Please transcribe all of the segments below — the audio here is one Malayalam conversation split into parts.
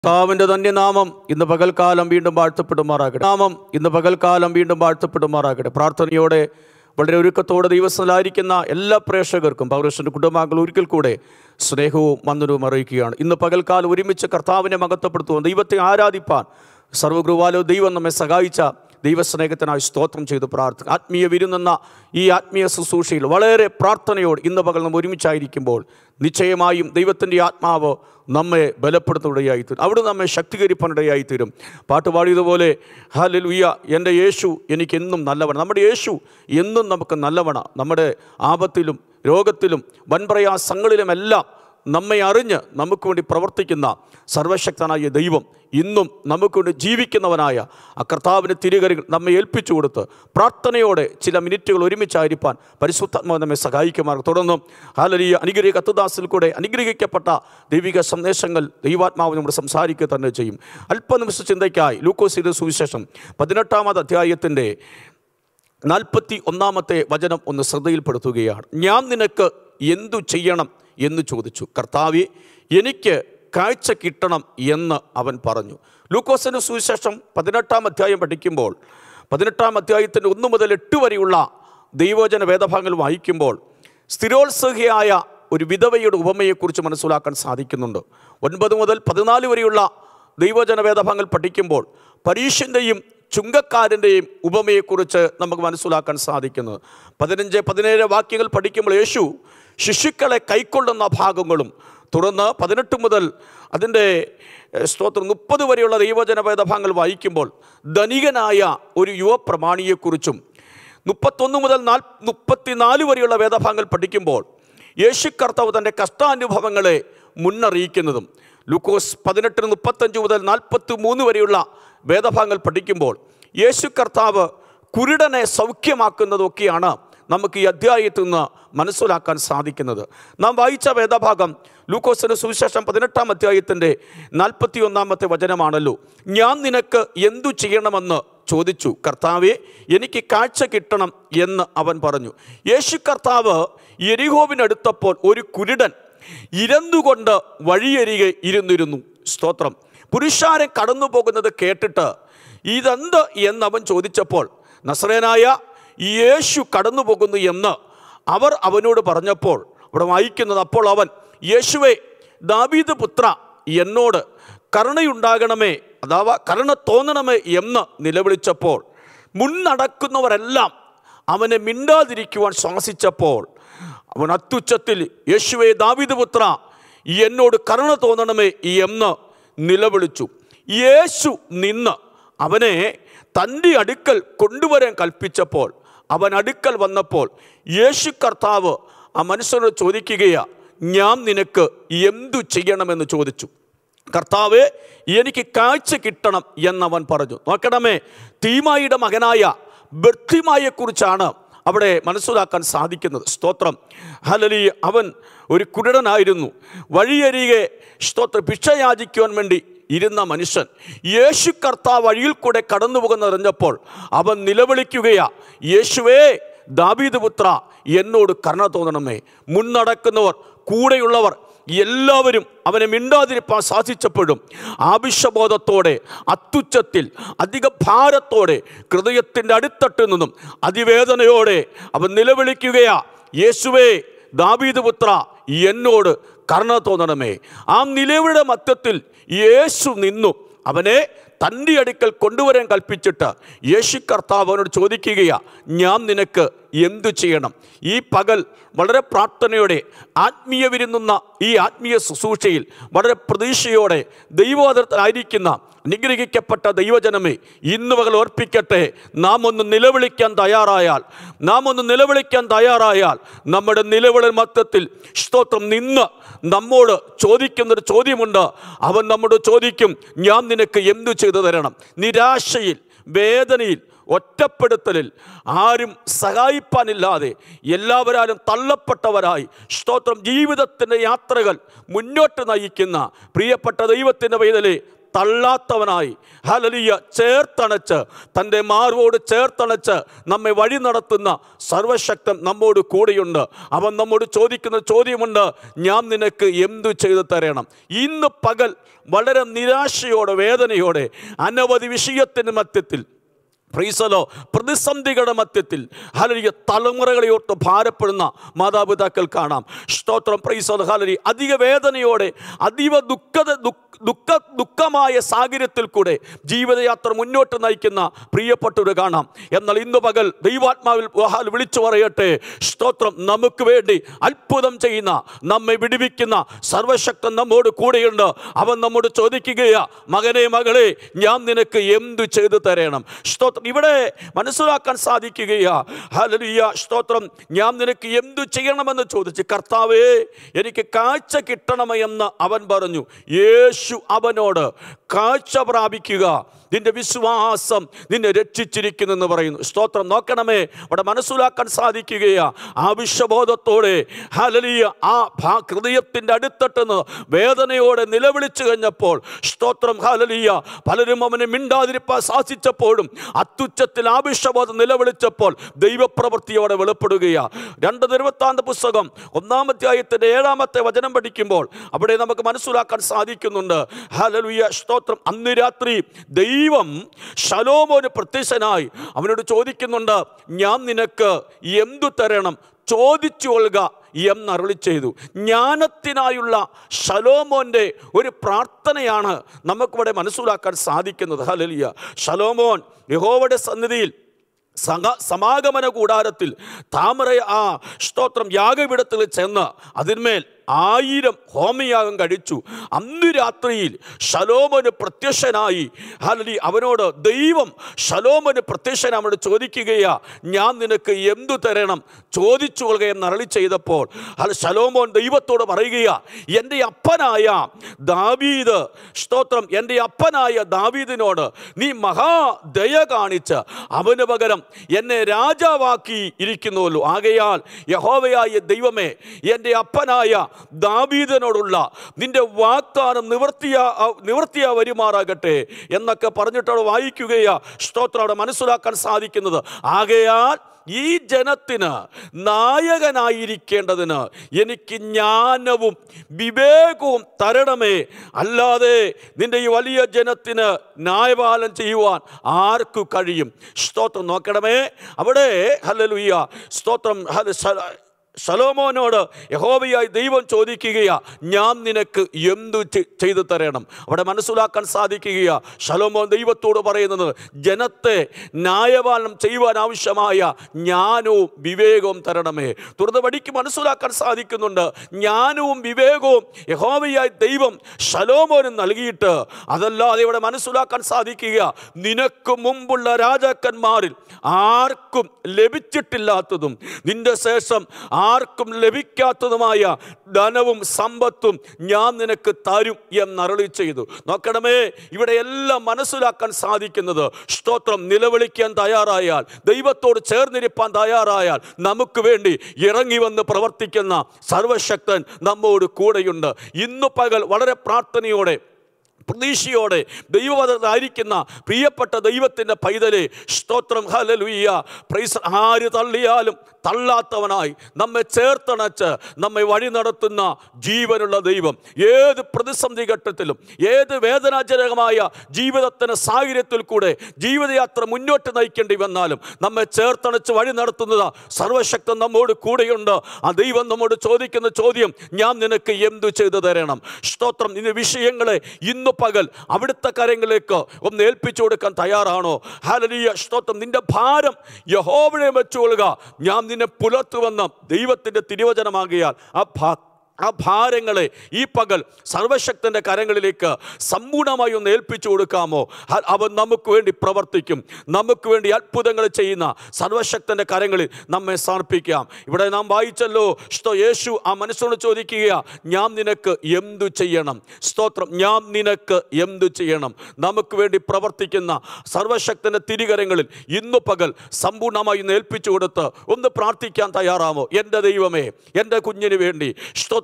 കർത്താവിൻ്റെ തന്നെ നാമം ഇന്ന് പകൽക്കാലം വീണ്ടും വാഴ്ത്തപ്പെടുമാറാകട്ടെ നാമം ഇന്ന് പകൽക്കാലം വീണ്ടും വാഴ്ത്തപ്പെടുമാറാകട്ടെ പ്രാർത്ഥനയോടെ വളരെ ഒരുക്കത്തോടെ ദൈവസ്ഥലായിരിക്കുന്ന എല്ലാ പ്രേക്ഷകർക്കും പൗരസ്വൻ്റെ കുടുംബാംഗങ്ങൾ ഒരിക്കൽ കൂടെ സ്നേഹവും വന്ദനവും അറിയിക്കുകയാണ് ഇന്ന് പകൽക്കാലം ഒരുമിച്ച് കർത്താവിനെ മഹത്വപ്പെടുത്തുവാൻ ദൈവത്തെ ആരാധിപ്പാൻ സർവ്വഗൃവാലോ ദൈവം നമ്മെ സഹായിച്ച ദൈവസ്നേഹത്തിനായി സ്തോത്രം ചെയ്ത് പ്രാർത്ഥന ആത്മീയ വിരുന്നെന്ന ഈ ആത്മീയ ശുശ്രൂഷയിൽ വളരെ പ്രാർത്ഥനയോട് ഇന്ന് പകൽ നമ്മൾ ഒരുമിച്ചായിരിക്കുമ്പോൾ നിശ്ചയമായും ദൈവത്തിൻ്റെ ആത്മാവ് നമ്മെ ബലപ്പെടുത്തുന്നതിടയായി തീരും അവിടെ നമ്മെ ശക്തീകരിപ്പാനിടയായി തീരും പാട്ട് പാടിയതുപോലെ ഹാലലുയ്യ എൻ്റെ യേശു എനിക്ക് എന്നും നല്ലവണ നമ്മുടെ യേശു എന്നും നമുക്ക് നല്ലവണ നമ്മുടെ ആപത്തിലും രോഗത്തിലും വൻപ്രയാസങ്ങളിലുമെല്ലാം നമ്മെ അറിഞ്ഞ് നമുക്ക് വേണ്ടി പ്രവർത്തിക്കുന്ന സർവശക്തനായ ദൈവം ഇന്നും നമുക്ക് വേണ്ടി ജീവിക്കുന്നവനായ ആ കർത്താവിന് തിരികറികൾ നമ്മെ ഏൽപ്പിച്ചു കൊടുത്ത് പ്രാർത്ഥനയോടെ ചില മിനിറ്റുകൾ ഒരുമിച്ചായിരിക്കാൻ പരിശുദ്ധാത്മാവ് നമ്മെ സഹായിക്കുമാർ തുടർന്നും ഹാലലിയ അനുഗ്രഹ കത്തുദാസിൽ കൂടെ അനുഗ്രഹിക്കപ്പെട്ട ദൈവിക സന്ദേശങ്ങൾ ദൈവാത്മാവ് നമ്മുടെ സംസാരിക്കുക തന്നെ ചെയ്യും അല്പനിമിഷ ചിന്തയ്ക്കായി ലൂക്കോസിന്റെ സുവിശേഷം പതിനെട്ടാമത് അധ്യായത്തിൻ്റെ നാൽപ്പത്തി ഒന്നാമത്തെ വചനം ഒന്ന് ശ്രദ്ധയിൽപ്പെടുത്തുകയാണ് ഞാൻ നിനക്ക് എന്തു ചെയ്യണം എന്ന് ചോദിച്ചു കർത്താവെ എനിക്ക് കാഴ്ച കിട്ടണം എന്ന് അവൻ പറഞ്ഞു ലൂക്കോസിന് സുവിശേഷം പതിനെട്ടാം അധ്യായം പഠിക്കുമ്പോൾ പതിനെട്ടാം അധ്യായത്തിൻ്റെ ഒന്ന് മുതൽ എട്ട് വരെയുള്ള ദൈവോചന വേദഭാഗങ്ങൾ വായിക്കുമ്പോൾ സ്ഥിരോത്സഹിയായ ഒരു വിധവയുടെ ഉപമയെക്കുറിച്ച് മനസ്സിലാക്കാൻ സാധിക്കുന്നുണ്ട് ഒൻപത് മുതൽ പതിനാല് വരെയുള്ള ദൈവജന വേദഭാഗങ്ങൾ പഠിക്കുമ്പോൾ പരീക്ഷൻ്റെയും ചുങ്കക്കാരൻ്റെയും ഉപമയെക്കുറിച്ച് നമുക്ക് മനസ്സിലാക്കാൻ സാധിക്കുന്നത് പതിനഞ്ച് പതിനേഴ് വാക്യങ്ങൾ പഠിക്കുമ്പോൾ യേശു ശിശുക്കളെ കൈക്കൊള്ളുന്ന ഭാഗങ്ങളും തുടർന്ന് പതിനെട്ട് മുതൽ അതിൻ്റെ ഏഹ്, സ്തോത്രം മുപ്പത് വരെയുള്ള ദൈവജന വേദഭാഗങ്ങൾ വായിക്കുമ്പോൾ ധനികനായ ഒരു യുവപ്രമാണിയെക്കുറിച്ചും മുപ്പത്തൊന്ന് മുതൽ നാൽ മുപ്പത്തിനാല് വരെയുള്ള വേദഭാഗങ്ങൾ പഠിക്കുമ്പോൾ യേശു കർത്താവ് തൻ്റെ കഷ്ടാനുഭവങ്ങളെ മുന്നറിയിക്കുന്നതും ലൂക്കോസ് പതിനെട്ടിന് മുപ്പത്തഞ്ച് മുതൽ നാൽപ്പത്തി മൂന്ന് വരെയുള്ള വേദഭാഗങ്ങൾ പഠിക്കുമ്പോൾ യേശു കർത്താവ് കുരുടനെ സൗഖ്യമാക്കുന്നതൊക്കെയാണ് നമുക്ക് ഈ അധ്യായത്തിൽ നിന്ന് മനസ്സിലാക്കാൻ സാധിക്കുന്നത് നാം വായിച്ച വേദഭാഗം ലൂക്കോസിന് സുവിശേഷം പതിനെട്ടാം അധ്യായത്തിൻ്റെ നാൽപ്പത്തി ഒന്നാമത്തെ വചനമാണല്ലോ ഞാൻ നിനക്ക് എന്തു ചെയ്യണമെന്ന് ചോദിച്ചു കർത്താവെ എനിക്ക് കാഴ്ച കിട്ടണം എന്ന് അവൻ പറഞ്ഞു യേശു കർത്താവ് എരിഹോവിനടുത്തപ്പോൾ ഒരു കുരുടൻ ഇരന്നുകൊണ്ട് വഴിയരികെ ഇരുന്നിരുന്നു സ്തോത്രം പുരുഷാരൻ കടന്നു പോകുന്നത് കേട്ടിട്ട് ഇതെന്ത് എന്നവൻ ചോദിച്ചപ്പോൾ നസ്രേനായ യേശു കടന്നു പോകുന്നു എന്ന് അവർ അവനോട് പറഞ്ഞപ്പോൾ അവിടെ വായിക്കുന്നത് അപ്പോൾ അവൻ യേശുവെ ദാവീദ് പുത്ര എന്നോട് കരുണയുണ്ടാകണമേ അഥവാ കരുണ തോന്നണമേ എന്ന് നിലവിളിച്ചപ്പോൾ മുന്നടക്കുന്നവരെല്ലാം അവനെ മിണ്ടാതിരിക്കുവാൻ ശ്വാസിച്ചപ്പോൾ അവൻ അത്യുച്ചത്തിൽ യേശുവെ ദാവീദ് പുത്ര എന്നോട് കരുണ തോന്നണമേ എന്ന് നിലവിളിച്ചു യേശു നിന്ന് അവനെ തൻ്റെ അടുക്കൽ കൊണ്ടുവരാൻ കൽപ്പിച്ചപ്പോൾ അവൻ അടുക്കൽ വന്നപ്പോൾ യേശു കർത്താവ് ആ മനുഷ്യനോട് ചോദിക്കുകയാ ഞാൻ നിനക്ക് എന്തു ചെയ്യണമെന്ന് ചോദിച്ചു കർത്താവെ എനിക്ക് കാഴ്ച കിട്ടണം എന്നവൻ പറഞ്ഞു നോക്കണമേ തീമായിയുടെ മകനായ ബർത്തിമായെക്കുറിച്ചാണ് അവിടെ മനസ്സിലാക്കാൻ സാധിക്കുന്നത് സ്തോത്രം ഹലലി അവൻ ഒരു കുരുടനായിരുന്നു വഴിയരികെ സ്തോത്ര ഭിക്ഷ യാചിക്കുവാൻ വേണ്ടി ഇരുന്ന മനുഷ്യൻ യേശു കർത്താവ് വഴിയിൽ കൂടെ കടന്നു പോകുന്നറിഞ്ഞപ്പോൾ അവൻ നിലവിളിക്കുകയാ യേശുവേ ദാവീദ് പുത്ര എന്നോട് കരുണ തോന്നണമേ മുന്നടക്കുന്നവർ കൂടെയുള്ളവർ എല്ലാവരും അവനെ മിണ്ടാതിരിപ്പാൻ സാധിച്ചപ്പോഴും ആവശ്യബോധത്തോടെ അത്യുച്ചത്തിൽ അധിക ഭാരത്തോടെ ഹൃദയത്തിൻ്റെ അടിത്തട്ടിൽ നിന്നും അതിവേദനയോടെ അവൻ നിലവിളിക്കുകയാ യേശുവേ ദാവീദ് പുത്ര എന്നോട് കരുണ തോന്നണമേ ആ നിലവിളിയുടെ മധ്യത്തിൽ യേശു നിന്നു അവനെ തൻ്റെ അടുക്കൽ കൊണ്ടുവരാൻ കൽപ്പിച്ചിട്ട് യേശു കർത്താവ് അവനോട് ചോദിക്കുകയാ ഞാൻ നിനക്ക് എന്തു ചെയ്യണം ഈ പകൽ വളരെ പ്രാർത്ഥനയോടെ ആത്മീയ വിരുന്നുന്ന ഈ ആത്മീയ ശുശ്രൂഷയിൽ വളരെ പ്രതീക്ഷയോടെ ദൈവോദരത്തിലായിരിക്കുന്ന നിഗ്രഹിക്കപ്പെട്ട ദൈവജനമേ ഇന്ന് പകൽ ഓർപ്പിക്കട്ടെ നാം ഒന്ന് നിലവിളിക്കാൻ തയ്യാറായാൽ നാം ഒന്ന് നിലവിളിക്കാൻ തയ്യാറായാൽ നമ്മുടെ നിലവിളൽ മൊത്തത്തിൽ സ്തോത്രം നിന്ന് നമ്മോട് ചോദിക്കുന്നൊരു ചോദ്യമുണ്ട് അവൻ നമ്മോട് ചോദിക്കും ഞാൻ നിനക്ക് എന്തു ചെയ്തു തരണം നിരാശയിൽ വേദനയിൽ ഒറ്റപ്പെടുത്തലിൽ ആരും സഹായിപ്പാനില്ലാതെ എല്ലാവരാലും തള്ളപ്പെട്ടവരായി സ്തോത്രം ജീവിതത്തിൻ്റെ യാത്രകൾ മുന്നോട്ട് നയിക്കുന്ന പ്രിയപ്പെട്ട ദൈവത്തിൻ്റെ വൈതലെ തള്ളാത്തവനായി ഹലലിയ ചേർത്തണച്ച് തൻ്റെ മാർവോട് ചേർത്തണച്ച് നമ്മെ വഴി നടത്തുന്ന സർവശക്തൻ നമ്മോട് കൂടെയുണ്ട് അവൻ നമ്മോട് ചോദിക്കുന്ന ചോദ്യമുണ്ട് ഞാൻ നിനക്ക് എന്തു ചെയ്തു തരണം ഇന്ന് പകൽ വളരെ നിരാശയോടെ വേദനയോടെ അനവധി വിഷയത്തിൻ്റെ മധ്യത്തിൽ പ്രീസലോ പ്രതിസന്ധികളുടെ മധ്യത്തിൽ ഹലരിയ തലമുറകളെ ഓർത്ത് ഭാരപ്പെടുന്ന മാതാപിതാക്കൾ കാണാം സ്തോത്രം പ്രീസലോ ഹലരി അധിക വേദനയോടെ അതീവ ദുഃഖത ദുഃഖ ദുഃഖ ദുഃഖമായ സാഹചര്യത്തിൽ കൂടെ ജീവിതയാത്ര മുന്നോട്ട് നയിക്കുന്ന പ്രിയപ്പെട്ടവർ കാണാം എന്നാൽ ഇന്ന് പകൽ ദൈവാത്മാവിൽ വഹാൽ വിളിച്ചു പറയട്ടെ സ്തോത്രം നമുക്ക് വേണ്ടി അത്ഭുതം ചെയ്യുന്ന നമ്മെ വിടുവിക്കുന്ന സർവശക്തൻ നമ്മോട് കൂടെയുണ്ട് അവൻ നമ്മോട് ചോദിക്കുകയാ മകനെ മകളെ ഞാൻ നിനക്ക് എന്തു ചെയ്തു തരണം സ്തോത്രം ഇവിടെ മനസ്സിലാക്കാൻ സാധിക്കുകയാ ഹലലിയ സ്തോത്രം ഞാൻ നിനക്ക് എന്തു ചെയ്യണമെന്ന് ചോദിച്ച് കർത്താവേ എനിക്ക് കാഴ്ച കിട്ടണമെന്ന് അവൻ പറഞ്ഞു യേശു അവനോട് കാഴ്ച പ്രാപിക്കുക നിന്റെ വിശ്വാസം നിന്നെ രക്ഷിച്ചിരിക്കുന്നെന്ന് പറയുന്നു സ്തോത്രം നോക്കണമേ അവിടെ മനസ്സിലാക്കാൻ സാധിക്കുകയാ ആവശ്യബോധത്തോടെ ഹലലിയ ആ ഭാ ഹൃദയത്തിൻ്റെ അടുത്തട്ടെന്ന് വേദനയോടെ നിലവിളിച്ചു കഴിഞ്ഞപ്പോൾ സ്തോത്രം ഹലലിയ പലരും അവനെ മിണ്ടാതിരിപ്പാൻ സാധിച്ചപ്പോഴും അത്യുച്ചത്തിൽ ആവശ്യബോധം നിലവിളിച്ചപ്പോൾ ദൈവപ്രവൃത്തിയോടെ വെളിപ്പെടുകയാ രണ്ട് നിരുവത്താന്ത പുസ്തകം ഒന്നാമധ്യായത്തിൻ്റെ ഏഴാമത്തെ വചനം പഠിക്കുമ്പോൾ അവിടെ നമുക്ക് മനസ്സിലാക്കാൻ സാധിക്കുന്നുണ്ട് ഹലലുയ സ്തോത്രം അന്ന് രാത്രി ദൈവം ശലോമോന് പ്രത്യക്ഷനായി അവനോട് ചോദിക്കുന്നുണ്ട് ഞാൻ നിനക്ക് എന്തു തരണം ചോദിച്ചു കൊള്ളുക എന്നരുളി ചെയ്തു ജ്ഞാനത്തിനായുള്ള ശലോമോൻ്റെ ഒരു പ്രാർത്ഥനയാണ് നമുക്കിവിടെ മനസ്സിലാക്കാൻ സാധിക്കുന്നത് ഹലലിയ ശലോമോൻ യഹോവയുടെ സന്നിധിയിൽ സഹ സമാഗമന കൂടാരത്തിൽ താമര ആ സ്തോത്രം യാഗപീഠത്തിൽ ചെന്ന് അതിന്മേൽ ആയിരം ഹോമയാഗം കഴിച്ചു അന്ന് രാത്രിയിൽ ശലോമന് പ്രത്യക്ഷനായി ഹലലി അവനോട് ദൈവം ശലോമന് പ്രത്യക്ഷൻ അവനോട് ചോദിക്കുകയാ ഞാൻ നിനക്ക് എന്തു തരണം ചോദിച്ചു കൊള്ളുക എന്ന് അരളി ചെയ്തപ്പോൾ അത് ശലോമോൻ ദൈവത്തോട് പറയുകയാ എൻ്റെ അപ്പനായ ദാവീദ് സ്തോത്രം എൻ്റെ അപ്പനായ ദാവീദിനോട് നീ മഹാദയ കാണിച്ച് അവന് പകരം എന്നെ രാജാവാക്കി ഇരിക്കുന്നുവല്ലോ ആകയാൽ യഹോവയായ ദൈവമേ എൻ്റെ അപ്പനായ ദാവീദനോടുള്ള നിന്റെ വാഗ്ദാനം നിവർത്തിയാ നിവർത്തിയാ വരുമാറാകട്ടെ എന്നൊക്കെ പറഞ്ഞിട്ടവിടെ വായിക്കുകയാ സ്തോത്രം അവിടെ മനസ്സിലാക്കാൻ സാധിക്കുന്നത് ആകയാൽ ഈ ജനത്തിന് നായകനായിരിക്കേണ്ടതിന് എനിക്ക് ജ്ഞാനവും വിവേകവും തരണമേ അല്ലാതെ നിന്റെ ഈ വലിയ ജനത്തിന് ന്യായപാലനം ചെയ്യുവാൻ ആർക്കു കഴിയും സ്തോത്രം നോക്കണമേ അവിടെ ഹല്ലേലൂയ സ്തോത്രം ഹല- ശല- ശലോമോനോട് യഹോവയായി ദൈവം ചോദിക്കുകയാ ഞാൻ നിനക്ക് എന്തു ചെ- ചെയ്തു തരണം അവിടെ മനസ്സിലാക്കാൻ സാധിക്കുകയാ ശലോമോൻ ദൈവത്തോട് പറയുന്നത് ജനത്തെ ന്യായപാലനം ചെയ്യുവാൻ ആവശ്യമായ ജ്ഞാനവും വിവേകവും തരണമേ തുറന്ന് വടിക്ക് മനസ്സിലാക്കാൻ സാധിക്കുന്നുണ്ട് ജ്ഞാനവും വിവേകവും യഹോവയായി ദൈവം ശലോമോന് നൽകിയിട്ട് അതല്ലാതെ ഇവിടെ മനസ്സിലാക്കാൻ സാധിക്കുക നിനക്ക് മുമ്പുള്ള രാജാക്കന്മാരിൽ ആർക്കും ലഭിച്ചിട്ടില്ലാത്തതും നിന്റെ ശേഷം ആർക്കും ലഭിക്കാത്തതുമായ ധനവും സമ്പത്തും ഞാൻ നിനക്ക് തരും എന്നരളി ചെയ്തു നോക്കണമേ ഇവിടെ എല്ലാം മനസ്സിലാക്കാൻ സാധിക്കുന്നത് സ്തോത്രം നിലവിളിക്കാൻ തയ്യാറായാൽ ദൈവത്തോട് ചേർന്നിരിപ്പാൻ തയ്യാറായാൽ നമുക്ക് വേണ്ടി ഇറങ്ങി വന്ന് പ്രവർത്തിക്കുന്ന സർവശക്തൻ നമ്മോട് കൂടെയുണ്ട് ഇന്നു പകൽ വളരെ പ്രാർത്ഥനയോടെ പ്രതീക്ഷയോടെ ദൈവവതായിരിക്കുന്ന പ്രിയപ്പെട്ട ദൈവത്തിൻ്റെ പൈതലെ സ്തോത്രം ഹലലുയ്യ പ്രൈസ് ആര് തള്ളിയാലും തള്ളാത്തവനായി നമ്മെ ചേർത്തണച്ച് നമ്മെ വഴി നടത്തുന്ന ജീവനുള്ള ദൈവം ഏത് പ്രതിസന്ധി ഘട്ടത്തിലും ഏത് വേദനാജനകമായ ജീവിതത്തിന് സാഹചര്യത്തിൽ കൂടെ ജീവിതയാത്ര മുന്നോട്ട് നയിക്കേണ്ടി വന്നാലും നമ്മെ ചേർത്തണച്ച് വഴി നടത്തുന്നത് സർവശക്തൻ നമ്മോട് കൂടെയുണ്ട് ആ ദൈവം നമ്മോട് ചോദിക്കുന്ന ചോദ്യം ഞാൻ നിനക്ക് എന്തു ചെയ്തു തരണം സ്തോത്രം ഇന്ന് വിഷയങ്ങളെ ഇന്ന് പകൽ അവിടുത്തെ കാര്യങ്ങളിലേക്ക് ഒന്ന് ഏൽപ്പിച്ചു കൊടുക്കാൻ തയ്യാറാണോ ഹാലലിയ സ്തോത്രം നിന്റെ ഭാരം യഹോവനെ വെച്ചുകൊള്ളുക ഞാൻ നിന്നെ പുലർത്തുവന്ന ദൈവത്തിൻ്റെ തിരുവചനമാകിയാൽ ആ ഭാ ആ ഭാരങ്ങളെ ഈ പകൽ സർവശക്തൻ്റെ കരങ്ങളിലേക്ക് സമ്പൂർണ്ണമായി ഒന്ന് ഏൽപ്പിച്ചു കൊടുക്കാമോ അ- അവൻ നമുക്ക് വേണ്ടി പ്രവർത്തിക്കും നമുക്ക് വേണ്ടി അത്ഭുതങ്ങൾ ചെയ്യുന്ന സർവശക്തൻ്റെ കരങ്ങളിൽ നമ്മെ സമർപ്പിക്കാം ഇവിടെ നാം വായിച്ചല്ലോ സ്തോ യേശു ആ മനസ്സോട് ചോദിക്കുക ഞാൻ നിനക്ക് എന്തു ചെയ്യണം സ്തോത്രം ഞാൻ നിനക്ക് എന്തു ചെയ്യണം നമുക്ക് വേണ്ടി പ്രവർത്തിക്കുന്ന സർവശക്തൻ്റെ തിരികരങ്ങളിൽ ഇന്നു പകൽ സമ്പൂർണ്ണമായി ഒന്ന് ഏൽപ്പിച്ചു കൊടുത്ത് ഒന്ന് പ്രാർത്ഥിക്കാൻ തയ്യാറാമോ എൻ്റെ ദൈവമേ എൻ്റെ കുഞ്ഞിന് വേണ്ടി സ്തോത്ര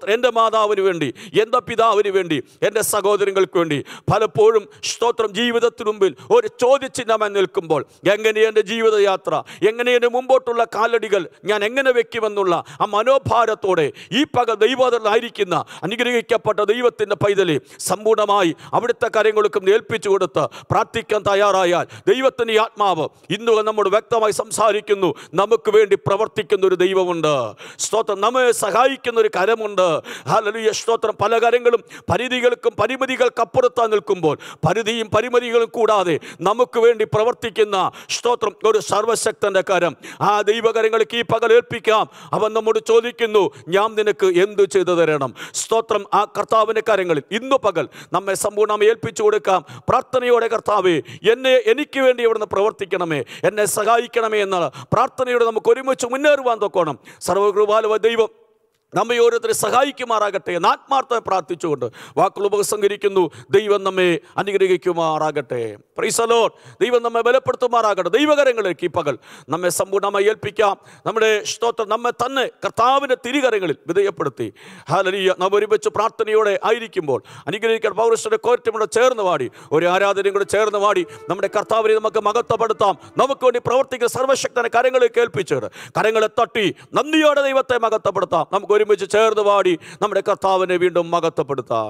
സ്തോത്രം എൻ്റെ മാതാവിന് വേണ്ടി എൻ്റെ പിതാവിന് വേണ്ടി എൻ്റെ സഹോദരങ്ങൾക്ക് വേണ്ടി പലപ്പോഴും സ്തോത്രം ജീവിതത്തിന് മുമ്പിൽ ഒരു ചോദ്യചിഹ്നമായി നിൽക്കുമ്പോൾ എങ്ങനെ എൻ്റെ ജീവിതയാത്ര എങ്ങനെ എൻ്റെ മുമ്പോട്ടുള്ള കാലടികൾ ഞാൻ എങ്ങനെ വെക്കുമെന്നുള്ള ആ മനോഭാരത്തോടെ ഈ പക ദൈവത്തിലായിരിക്കുന്ന അനുഗ്രഹിക്കപ്പെട്ട ദൈവത്തിൻ്റെ പൈതലെ സമ്പൂർണ്ണമായി അവിടുത്തെ കാര്യങ്ങൾക്കും ഏൽപ്പിച്ചു കൊടുത്ത് പ്രാർത്ഥിക്കാൻ തയ്യാറായാൽ ദൈവത്തിൻ്റെ ഈ ആത്മാവ് ഇന്ന് നമ്മോട് വ്യക്തമായി സംസാരിക്കുന്നു നമുക്ക് വേണ്ടി പ്രവർത്തിക്കുന്ന ഒരു ദൈവമുണ്ട് സ്തോത്രം നമ്മെ സഹായിക്കുന്ന ഒരു കരമുണ്ട് ഹല്ലേലൂയ സ്തോത്രം പല കാര്യങ്ങളും പരിധികൾക്കും പരിമിതികൾക്കപ്പുറത്താ നിൽക്കുമ്പോൾ പരിധിയും പരിമിതികളും കൂടാതെ നമുക്ക് വേണ്ടി പ്രവർത്തിക്കുന്ന സ്തോത്രം ഒരു സർവശക്തന്റെ കരം ആ ദൈവകരങ്ങൾക്ക് ഈ പകൽ ഏൽപ്പിക്കാം അവൻ നമ്മോട് ചോദിക്കുന്നു ഞാൻ നിനക്ക് എന്തു ചെയ്തു തരണം സ്തോത്രം ആ കർത്താവിൻ്റെ കരങ്ങളിൽ ഇന്നു പകൽ നമ്മെ സമ്പൂർണ്ണം ഏൽപ്പിച്ചു കൊടുക്കാം പ്രാർത്ഥനയോടെ കർത്താവേ എന്നെ എനിക്ക് വേണ്ടി ഇവിടുന്ന് പ്രവർത്തിക്കണമേ എന്നെ സഹായിക്കണമേ എന്നുള്ള പ്രാർത്ഥനയോടെ നമുക്ക് ഒരുമിച്ച് മുന്നേറുവാൻ തൊക്കണം സർവകൃപാലുവ ദൈവം നമ്മെ ഓരോരുത്തരെ സഹായിക്കുമാറാകട്ടെ എന്ന് ആത്മാർത്ഥമായി പ്രാർത്ഥിച്ചുകൊണ്ട് വാക്കുകൾ ഉപസംഹരിക്കുന്നു ദൈവം നമ്മെ അനുഗ്രഹിക്കുമാറാകട്ടെ പ്രീസലോൺ ദൈവം നമ്മെ ബലപ്പെടുത്തുമാറാകട്ടെ ദൈവകരങ്ങളിലേക്ക് ഈ പകൽ നമ്മെ സമ്പൂർണ്ണമായി ഏൽപ്പിക്കാം നമ്മുടെ സ്തോത്രം നമ്മെ തന്നെ കർത്താവിൻ്റെ തിരികരങ്ങളിൽ വിധേയപ്പെടുത്തി ഹാലലിയ നാം ഒരുമിച്ച് പ്രാർത്ഥനയോടെ ആയിരിക്കുമ്പോൾ അനുഗ്രഹിക്കാൻ പൗരസ്വരുടെ കോരറ്റും കൂടെ ചേർന്ന് പാടി ഒരു ആരാധനയും കൂടെ ചേർന്ന് പാടി നമ്മുടെ കർത്താവിനെ നമുക്ക് മഹത്വപ്പെടുത്താം നമുക്ക് വേണ്ടി പ്രവർത്തിക്കുന്ന സർവശക്തനെ കരങ്ങളിൽ കേൾപ്പിച്ചത് കരങ്ങളെ തട്ടി നന്ദിയോടെ ദൈവത്തെ മഹത്വപ്പെടുത്താം നമുക്ക് ഒരുമിച്ച് ചേർന്ന് പാടി നമ്മുടെ കർത്താവിനെ വീണ്ടും മഹത്വപ്പെടുത്താം